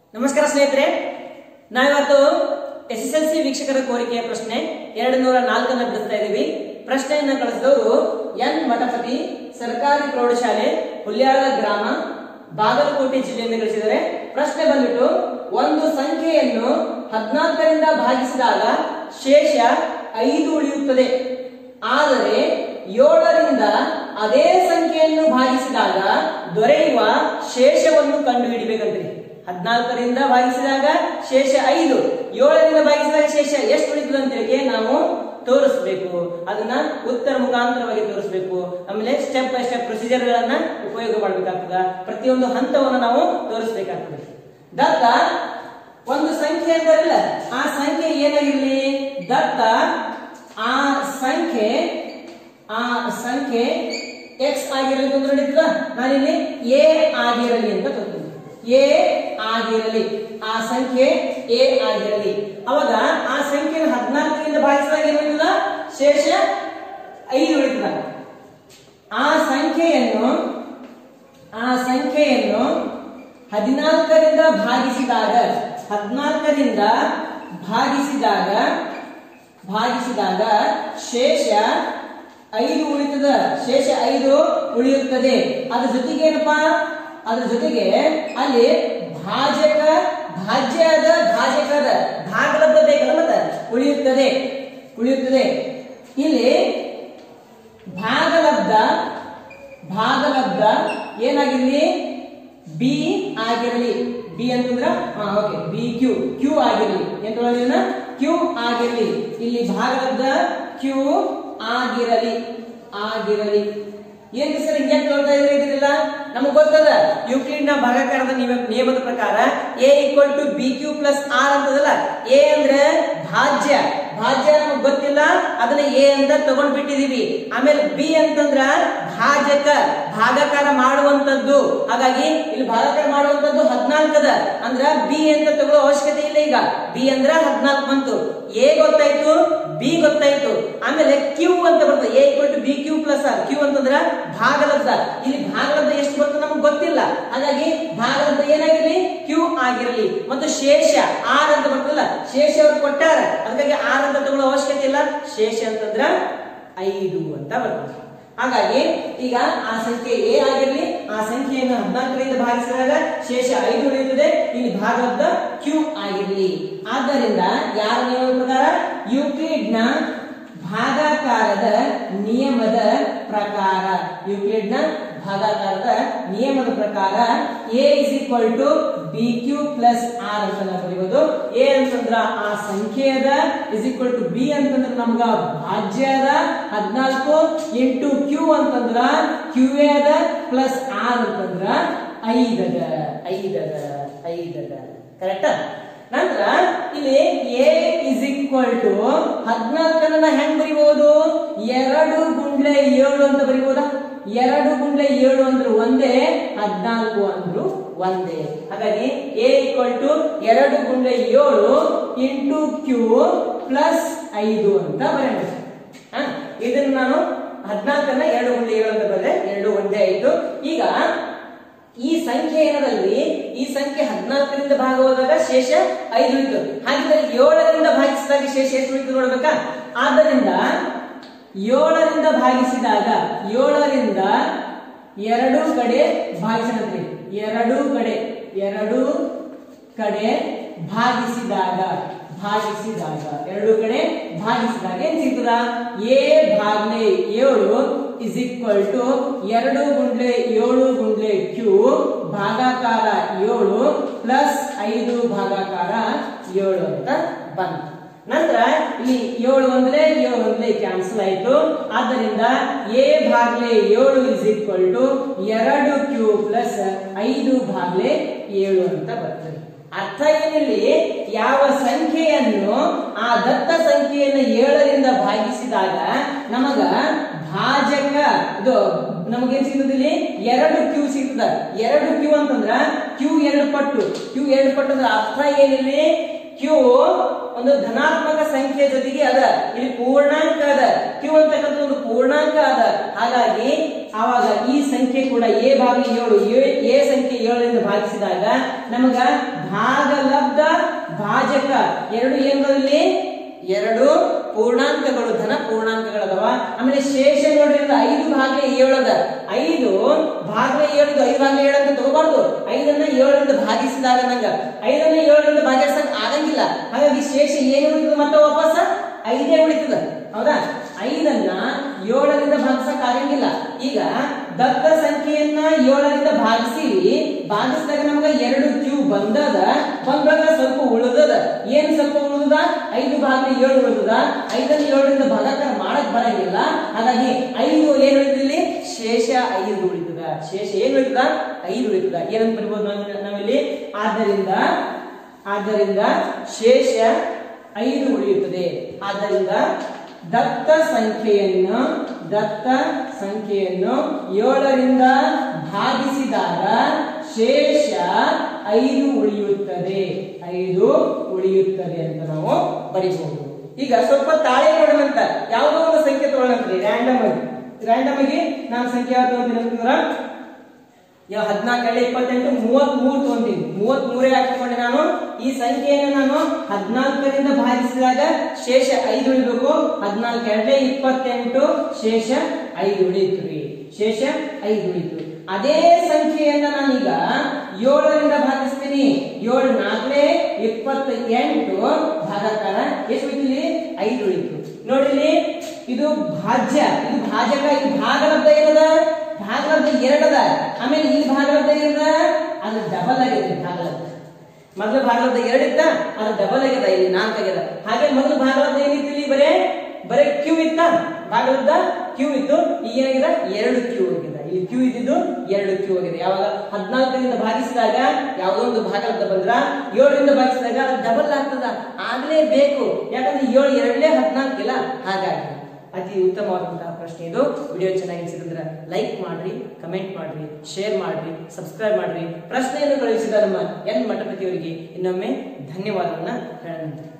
ನಮಸ್ಕಾರ ಸ್ನೇಹಿತರೆ ನಾವಿವತ್ತು ಎಸ್ ಎಸ್ ಎಲ್ ಸಿ ವೀಕ್ಷಕರ ಕೋರಿಕೆಯ ಪ್ರಶ್ನೆ ಎರಡು ನೂರ ನಾಲ್ಕನ್ನ ಬಿಡಿಸ್ತಾ ಇದ್ದೀವಿ ಪ್ರಶ್ನೆಯನ್ನ ಕಳಿಸಿದವರು ಎನ್ ಮಠಪತಿ ಸರ್ಕಾರಿ ಪ್ರೌಢಶಾಲೆ ಹುಲ್ಯಾಳ ಗ್ರಾಮ ಬಾಗಲಕೋಟೆ ಜಿಲ್ಲೆಯಿಂದ ಕಳಿಸಿದ್ದಾರೆ ಪ್ರಶ್ನೆ ಬಂದ್ಬಿಟ್ಟು ಒಂದು ಸಂಖ್ಯೆಯನ್ನು ಹದಿನಾಲ್ಕರಿಂದ ಭಾಗಿಸಿದಾಗ ಶೇಷ ಐದು ಉಳಿಯುತ್ತದೆ ಆದರೆ ಏಳರಿಂದ ಅದೇ ಸಂಖ್ಯೆಯನ್ನು ಭಾಗಿಸಿದಾಗ ದೊರೆಯುವ ಶೇಷವನ್ನು ಕಂಡುಹಿಡಿಬೇಕಂತ್ರಿ ಹದಿನಾಲ್ಕರಿಂದ ಭಾಗಿಸಿದಾಗ ಶೇಷ ಐದು ಏಳರಿಂದ ಭಾಗಿಸಿದಾಗ ಶೇಷ ಎಷ್ಟು ಉಳಿತದೆ ಅಂತ ಹೇಳಿ ನಾವು ತೋರಿಸ್ಬೇಕು ಅದನ್ನ ಉತ್ತರ ಮುಖಾಂತರವಾಗಿ ತೋರಿಸ್ಬೇಕು ಆಮೇಲೆ ಸ್ಟೆಪ್ ಬೈ ಸ್ಟೆಪ್ ಪ್ರೊಸೀಜರ್ ಗಳನ್ನ ಉಪಯೋಗ ಮಾಡಬೇಕಾಗ್ತದ ಪ್ರತಿಯೊಂದು ಹಂತವನ್ನು ನಾವು ತೋರಿಸ್ಬೇಕಾಗ್ತದೆ ದತ್ತ ಒಂದು ಸಂಖ್ಯೆ ಅಂತಾರಲ್ಲ ಆ ಸಂಖ್ಯೆ ಏನಾಗಿರ್ಲಿ ದತ್ತ ಆ ಸಂಖ್ಯೆ ಆ ಸಂಖ್ಯೆ ಎಕ್ಸ್ ಆಗಿರಲಿ ಅಂತ ನಡೀತದ ನಾನಿಲ್ಲಿ ಎ ಆಗಿರಲಿ ಅಂತ ತೋರಿಸ್ತೀನಿ ಎ ಆಗಿರಲಿ ಆ ಸಂಖ್ಯೆ ಎ ಆಗಿರಲಿ ಅವಾಗ ಆ ಸಂಖ್ಯೆ ಹದಿನಾಲ್ಕರಿಂದ ಭಾಗಿಸಿದಾಗ ಏನುಳಿತದ ಶೇಷ ಐದು ಉಳಿತದ ಆ ಸಂಖ್ಯೆಯನ್ನು ಆ ಸಂಖ್ಯೆಯನ್ನು ಹದಿನಾಲ್ಕರಿಂದ ಭಾಗಿಸಿದಾಗ ಹದಿನಾಲ್ಕರಿಂದ ಭಾಗಿಸಿದಾಗ ಭಾಗಿಸಿದಾಗ ಶೇಷ ಐದು ಉಳಿತದ ಶೇಷ ಐದು ಉಳಿಯುತ್ತದೆ ಅದ್ರ ಜೊತೆಗೆ ಏನಪ್ಪಾ ಅದ್ರ ಜೊತೆಗೆ ಅಲ್ಲಿ ಭಾಜಕ ಭಾಜ್ಯ ಅದ ಭಾಜಕ ಅದ ಭಾಗಲಬ್ಧ ಬೇಕಲ್ಲ ಮತ್ತ ಉಳಿಯುತ್ತದೆ ಉಳಿಯುತ್ತದೆ ಇಲ್ಲಿ ಭಾಗಲಬ್ಧ ಭಾಗಲಬ್ಧ ಏನಾಗಿರ್ಲಿ ಬಿ ಆಗಿರಲಿ ಬಿ ಅಂತಂದ್ರ ಓಕೆ ಬಿ ಕ್ಯೂ ಕ್ಯೂ ಆಗಿರಲಿ ಎಂತ ಕ್ಯೂ ಆಗಿರಲಿ ಇಲ್ಲಿ ಭಾಗಲಬ್ಧ ಕ್ಯೂ ಆಗಿರಲಿ ಆಗಿರಲಿ ಏನ್ ಸರ್ ಹಿಂಗೆ ಕೇಳ್ತಾ ಇದ್ರೆ ಇದನ್ನೆಲ್ಲ ನಮಗ್ ಗೊತ್ತದ ಯುಕ್ಲಿಡ್ ನ ಭಾಗಾಕಾರದ ನಿಯಮ ನಿಯಮದ ಪ್ರಕಾರ A equal to B Q plus R ಅಂತದಲ್ಲ ಎ ಅಂದ್ರೆ ಭಾಜ್ಯ ಭಾಜ್ಯ ನಮಗ್ ಗೊತ್ತಿಲ್ಲ ಅದನ್ನ ಎ ಅಂತ ತಗೊಂಡ್ ಬಿಟ್ಟಿದೀವಿ ಆಮೇಲೆ ಬಿ ಅಂತಂದ್ರ ಭಾಜಕ ಭಾಗಾಕಾರ ಮಾಡುವಂತದ್ದು ಹಾಗಾಗಿ ಇಲ್ಲಿ ಭಾಗಾಕಾರ ಮಾಡುವಂತದ್ದು ಹದ್ನಾಲ್ಕದ ಅಂದ್ರ ಬಿ ಅಂತ ತಗೊಳ್ಳೋ ಅವಶ್ಯಕತೆ ಇಲ್ಲ ಈಗ ಬಿ ಅಂದ್ರ ಹದ್ನಾಲ್ಕು ಬಂತು ಎ ಗೊತ್ತಾಯ್ತು ಬಿ ಗೊತ್ತಾಯ್ತು ಆಮೇಲೆ ಕ್ಯೂ ಅಂತ ಬರ್ತದೆ A equal to B Q plus R Q ಅಂತಂದ್ರ ಭಾಗಲಬ್ಧ ಇಲ್ಲಿ ಭಾಗಲಬ್ಧ ಎಷ್ಟು ಬರ್ತದೆ ನಮ್ಗೆ ಗೊತ್ತಿಲ್ಲ ಹಾಗಾಗಿ ಭಾಗಲಬ್ಧ ಏನಾಗಿರ್ಲಿ ಕ್ಯೂ ಆಗಿರಲಿ ಮತ್ತು ಶೇಷ ಆರ್ ಅಂತ ಬರ್ತದಲ್ಲ ಶೇಷ ಅವ್ರು ಕೊಟ್ಟಾರ ಅದಕ್ಕಾಗಿ ಆರ್ ಅಂತ ತಗೊಳ್ಳೋ ಅವಶ್ಯಕತೆ ಇಲ್ಲ ಶೇಷ ಅಂತಂದ್ರ ಐದು ಅಂತ ಬರ್ತದೆ ಹಾಗಾಗಿ ಈಗ ಆ ಸಂಖ್ಯೆ ಎ ಆಗಿರಲಿ ಆ ಸಂಖ್ಯೆಯನ್ನು ಹದಿನಾಲ್ಕರಿಂದ ಭಾಗಿಸಿದಾಗ ಶೇಷ ಐದು ಉಳಿಯುತ್ತದೆ ಇಲ್ಲಿ ಭಾಗಲಬ್ಧ ಕ್ಯೂ ಆಗಿರಲಿ ಆದ್ದರಿಂದ ಯಾರ ನಿಯಮದ ಪ್ರಕಾರ ಯುಕ್ಲಿಡ್ ನ ಭಾಗಾಕಾರದ ನಿಯಮದ ಪ್ರಕಾರ ಯುಕ್ಲಿಡ್ ನ ಭಾಗಾಕಾರದ ನಿಯಮದ ಪ್ರಕಾರ A is equal to B Q plus R ಅಂತ ನಾವು ಬರೀಬಹುದು ಎ ಅಂತಂದ್ರ ಆ ಸಂಖ್ಯೆ ಅದ ಇಸ್ ಈಕ್ವಲ್ ಟು ಬಿ ಅಂತಂದ್ರ ನಮ್ಗ ಭಾಜ್ಯ ಅದ ಹದಿನಾಲ್ಕು ಇಂಟು ಕ್ಯೂ ಅಂತಂದ್ರ ಕ್ಯೂ ಎ ಅದ ಪ್ಲಸ್ ಆರ್ ಅಂತಂದ್ರ ಐದದ ಐದದ ಐದದ ಕರೆಕ್ಟ್ ನಂತರ ಇಲ್ಲಿ ಎ ಇಸ್ ಈಕ್ವಲ್ ಟು ಹದಿನಾಲ್ಕನ್ನ ಹೆಂಗ್ ಬರಿಬಹುದು ಎರಡು ಗುಂಡ್ಲೆ ಏಳು ಅಂತ ಬರಿಬಹುದಾ ಎರಡು ಗುಂಡ್ಲೆ ಏಳು ಅಂದ್ರೆ ಒಂದೇ ಹದಿನಾಲ್ಕು ಅಂದ್ರು ಒಂದೇ ಹಾಗಾಗಿ ಎ ಈಕ್ವಲ್ ಟು ಎರಡು ಗುಂಡ್ಲೆ ಏಳು ಇಂಟು ಕ್ಯೂ ಪ್ಲಸ್ ಐದು ಅಂತ ಬರೆಯೋಣ ಹ? ಇದನ್ನ ನಾನು ಹದಿನಾಲ್ಕನ್ನ ಎರಡು ಗುಂಡ್ಲೆ ಏಳು ಅಂತ ಬರೆದೆ ಎರಡು ಒಂದೇ ಆಯ್ತು ಈಗ ಈ ಸಂಖ್ಯೆ ಏನದಲ್ಲಿ ಈ ಸಂಖ್ಯೆ ಹದಿನಾಲ್ಕರಿಂದ ಭಾಗ ಹೋದಾಗ ಶೇಷ ಐದು ಉಳಿತು ಹಾಗಿದ್ರೆ ಏಳರಿಂದ ಭಾಗಿಸಿದಾಗ ಶೇಷ ಎಷ್ಟು ಉಳಿತು ನೋಡ್ಬೇಕಾ ಆದ್ದರಿಂದ ಏಳರಿಂದ ಭಾಗಿಸಿದಾಗ ಏಳರಿಂದ ಎರಡು ಕಡೆ ಭಾಗಿಸಣತ್ರಿ ಎರಡು ಕಡೆ ಎರಡು ಕಡೆ ಭಾಗಿಸಿದಾಗ ಭಾಗಿಸಿದಾಗ ಎರಡು ಕಡೆ ಭಾಗಿಸಿದಾಗ ಏನ್ ಸಿಗ್ತದ ಎ ಭಾಗ್ಲೆ ಏಳು ಇಸ್ ಈಕ್ವಲ್ ಟು ಎರಡು ಗುಂಡ್ಲೆ ಏಳು ಗುಂಡ್ಲೆ ಕ್ಯೂ ಭಾಗಾಕಾರ ಏಳು ಪ್ಲಸ್ ಐದು ಭಾಗಾಕಾರ ಏಳು ಅಂತ ಬಂತು ನಂತರ ಇಲ್ಲಿ ಏಳು ಒಂದ್ರೆ ಏಳು ಒಂದ್ರೆ ಕ್ಯಾನ್ಸಲ್ ಆಯ್ತು ಆದ್ದರಿಂದ ಎ ಭಾಗ್ಲೆ ಏಳು ಇಸ್ ಈಕ್ವಲ್ ಟು ಎರಡು ಕ್ಯೂ ಪ್ಲಸ್ ಐದು ಭಾಗ್ಲೆ ಏಳು ಅಂತ ಬರ್ತದೆ ಅರ್ಥ ಏನಿಲ್ಲಿ ಯಾವ ಸಂಖ್ಯೆಯನ್ನು ಆ ದತ್ತ ಸಂಖ್ಯೆಯನ್ನು ಏಳರಿಂದ ಭಾಗಿಸಿದಾಗ ನಮಗ ಭಾಜಕ ಇದು ನಮಗೇನ್ ಸಿಗ್ತದೆ ಇಲ್ಲಿ ಎರಡು ಕ್ಯೂ ಸಿಗ್ತದ ಎರಡು ಕ್ಯೂ ಅಂತಂದ್ರ ಕ್ಯೂ ಎರಡು ಪಟ್ಟು ಕ್ಯೂ ಎರಡು ಪಟ್ಟು ಅಂದ್ರೆ ಅರ್ಥ ಏನಿಲ್ಲಿ ಕ್ಯೂ ಒಂದು ಧನಾತ್ಮಕ ಸಂಖ್ಯೆ ಜೊತೆಗೆ ಅದ ಇಲ್ಲಿ ಪೂರ್ಣಾಂಕ ಅದ ಕ್ಯೂ ಅಂತಕ್ಕಂಥ ಒಂದು ಪೂರ್ಣಾಂಕ ಅದ ಹಾಗಾಗಿ ಆವಾಗ ಈ ಸಂಖ್ಯೆ ಕೂಡ ಎ ಭಾಗ ಏಳು ಎ- ಎ ಸಂಖ್ಯೆ ಏಳರಿಂದ ಭಾಗಿಸಿದಾಗ ನಮಗ ಭಾಗಲಬ್ಧ ಭಾಜಕ ಎರಡು ಏನ್ಗಳಲ್ಲಿ ಎರಡು ಪೂರ್ಣಾಂಕಗಳು ಧನ ಪೂರ್ಣಾಂಕಗಳದವ ಆಮೇಲೆ ಶೇಷ ನೋಡ್ರಿ ಇದು ಐದು ಭಾಗ ಏಳದ ಐದು ಭಾಗ ಏಳು ಐದು ಭಾಗ ಏಳು ಅಂತ ತಗೋಬಾರ್ದು ಐದನ್ನ ಏಳರಿಂದ ಭಾಗಿಸಿದಾಗ ನಂಗ ಐದನ್ನ ಏಳರಿಂದ ಭಾಗಿಸಕ್ ಆಗಂಗಿಲ್ಲ ಹಾಗಾಗಿ ಶೇಷ ಏನು ಉಳಿತದ ಮತ್ತೆ ವಾಪಸ್ ಐದೇ ಉಳಿತದ ಹೌದಾ ಐದನ್ನ ಏಳರಿಂದ ಭಾಗಿಸಕ್ ಆಗಂಗಿಲ್ಲ ಈಗ ದತ್ತ ಸಂಖ್ಯೆಯನ್ನ ಏಳರಿಂದ ಭಾಗಿಸಿವಿ ಭಾಗಿಸಿದಾಗ ನಮ್ಗ ಎರಡು ಕ್ಯೂ ಬಂದದ ಬಂದಾಗ ಸ್ವಲ್ಪ ಉಳಿದದ ಏನ್ ಸ್ವಲ್ಪ ಉಳಿದದ ಐದು ಭಾಗ ಏಳು ಉಳಿದದ ಐದನ್ನ ಏಳರಿಂದ ಭಾಗಾಕಾರ ಮಾಡಕ್ ಬರಂಗಿಲ್ಲ ಹಾಗಾಗಿ ಐದು ಏನ್ ಉಳಿದಿಲ್ಲಿ ಶೇಷ ಐದು ಉಳಿತದ ಶೇಷ ಏನ್ ಉಳಿತದ ಐದು ಉಳಿತದ ಏನಂತ ಬರ್ಬೋದು ನಾವ್- ನಾವಿಲ್ಲಿ ಆದ್ದರಿಂದ ಆದ್ದರಿಂದ ಶೇಷ ಐದು ಉಳಿಯುತ್ತದೆ ಆದ್ದರಿಂದ ದತ್ತ ಸಂಖ್ಯೆಯನ್ನು ದತ್ತ ಸಂಖ್ಯೆಯನ್ನು ಏಳರಿಂದ ಭಾಗಿಸಿದಾಗ ಶೇಷ ಐದು ಉಳಿಯುತ್ತದೆ ಐದು ಉಳಿಯುತ್ತದೆ ಅಂತ ನಾವು ಬರೀಬಹುದು ಈಗ ಸ್ವಲ್ಪ ತಾಳೆ ನೋಡೋಣಂತ ಯಾವುದೋ ಒಂದು ಸಂಖ್ಯೆ ತಗೊಳ್ಳಂತ್ರಿ ರ್ಯಾಂಡಮ್ ಆಗಿ ರ್ಯಾಂಡಮ್ ಆಗಿ ನಾನು ಸಂಖ್ಯೆ ಯಾವ್ದು ತಗೊಂತೀನಿ ಅಂತಂದ್ರ ಯಾವ ಹದಿನಾಲ್ಕರಲ್ಲಿ ಇಪ್ಪತ್ತೆಂಟು ಮೂವತ್ ಮೂರು ತಗೊಂತೀನಿ ಮೂವತ್ ಮೂರೇ ಹಾಕಿಕೊಂಡೆ ನಾನು ಈ ಸಂಖ್ಯೆಯನ್ನು ನಾನು ಹದಿನಾಲ್ಕರಿಂದ ಭಾಗಿಸಿದಾಗ ಶೇಷ ಐದು ಉಳಿಬೇಕು ಹದಿನಾಲ್ಕು ಎರಡೇ ಇಪ್ಪತ್ತೆಂಟು ಶೇಷ ಐದು ಉಳಿಯಿತು ರೀ ಶೇಷ ಐದು ಉಳಿತು ಅದೇ ಸಂಖ್ಯೆಯನ್ನ ನಾನೀಗ ಏಳರಿಂದ ಭಾಗಿಸ್ತೀನಿ ಏಳು ನಾಲ್ಕನೇ ಇಪ್ಪತ್ತ ಎಂಟು ಭಾಗಾಕಾರ ಎಷ್ಟು ಉಳಿತು ಐದು ಉಳಿತು ನೋಡಿಲಿ ಇದು ಭಾಜ್ಯ ಇದು ಭಾಜಕ ಇದು ಭಾಗಲಬ್ಧ ಏನದ ಭಾಗಲಬ್ಧ ಎರಡದ ಆಮೇಲೆ ಈ ಭಾಗಲಬ್ಧ ಏನದ ಅದು ಡಬಲ್ ಆಗಿದೆ ಭಾಗಲಬ್ಧ ಮೊದಲು ಭಾಗಲಬ್ಧ ಎರಡಿತ್ತ ಅದು ಡಬಲ್ ಆಗಿದೆ ಇಲ್ಲಿ ನಾಲ್ಕು ಆಗ್ಯದ ಹಾಗೆ ಮೊದಲು ಭಾಗಲಬ್ಧ ಏನಿತ್ತು ಇಲ್ಲಿ ಬರೇ ಬರೇ ಕ್ಯೂ ಇತ್ತ ಭಾಗಲಬ್ಧ ಕ್ಯೂ ಇತ್ತು ಈಗ ಏನಾಗಿದೆ ಎರಡು ಕ್ಯೂ ಆಗಿದೆ ಇಲ್ಲಿ ಕ್ಯೂ ಇದ್ದಿದ್ದು ಎರಡು ಕ್ಯೂ ಆಗಿದೆ ಯಾವಾಗ ಹದಿನಾಲ್ಕರಿಂದ ಭಾಗಿಸಿದಾಗ ಯಾವುದೋ ಒಂದು ಭಾಗಲಬ್ಧ ಬಂದ್ರ ಏಳರಿಂದ ಭಾಗಿಸಿದಾಗ ಅದು ಡಬಲ್ ಆಗ್ತದ ಆಗ್ಲೇ ಬೇಕು ಯಾಕಂದ್ರೆ ಏಳು ಎರಡನೇ ಹದಿನಾಲ್ಕಿಲ್ಲ ಹಾಗಾಗಿ ಅತಿ ಉತ್ತಮವಾದಂತಹ ಪ್ರಶ್ನೆ ಇದು ವಿಡಿಯೋ ಚೆನ್ನಾಗಿ ಅನಿಸಿದ್ರೆ ಲೈಕ್ ಮಾಡ್ರಿ ಕಮೆಂಟ್ ಮಾಡ್ರಿ ಶೇರ್ ಮಾಡ್ರಿ ಸಬ್ಸ್ಕ್ರೈಬ್ ಮಾಡ್ರಿ ಪ್ರಶ್ನೆಯನ್ನು ಕಳುಹಿಸಿದ ನಮ್ಮ ಎನ್ ಮಠಪತಿಯವರಿಗೆ ಇನ್ನೊಮ್ಮೆ ಧನ್ಯವಾದವನ್ನ ಹೇಳೋಣ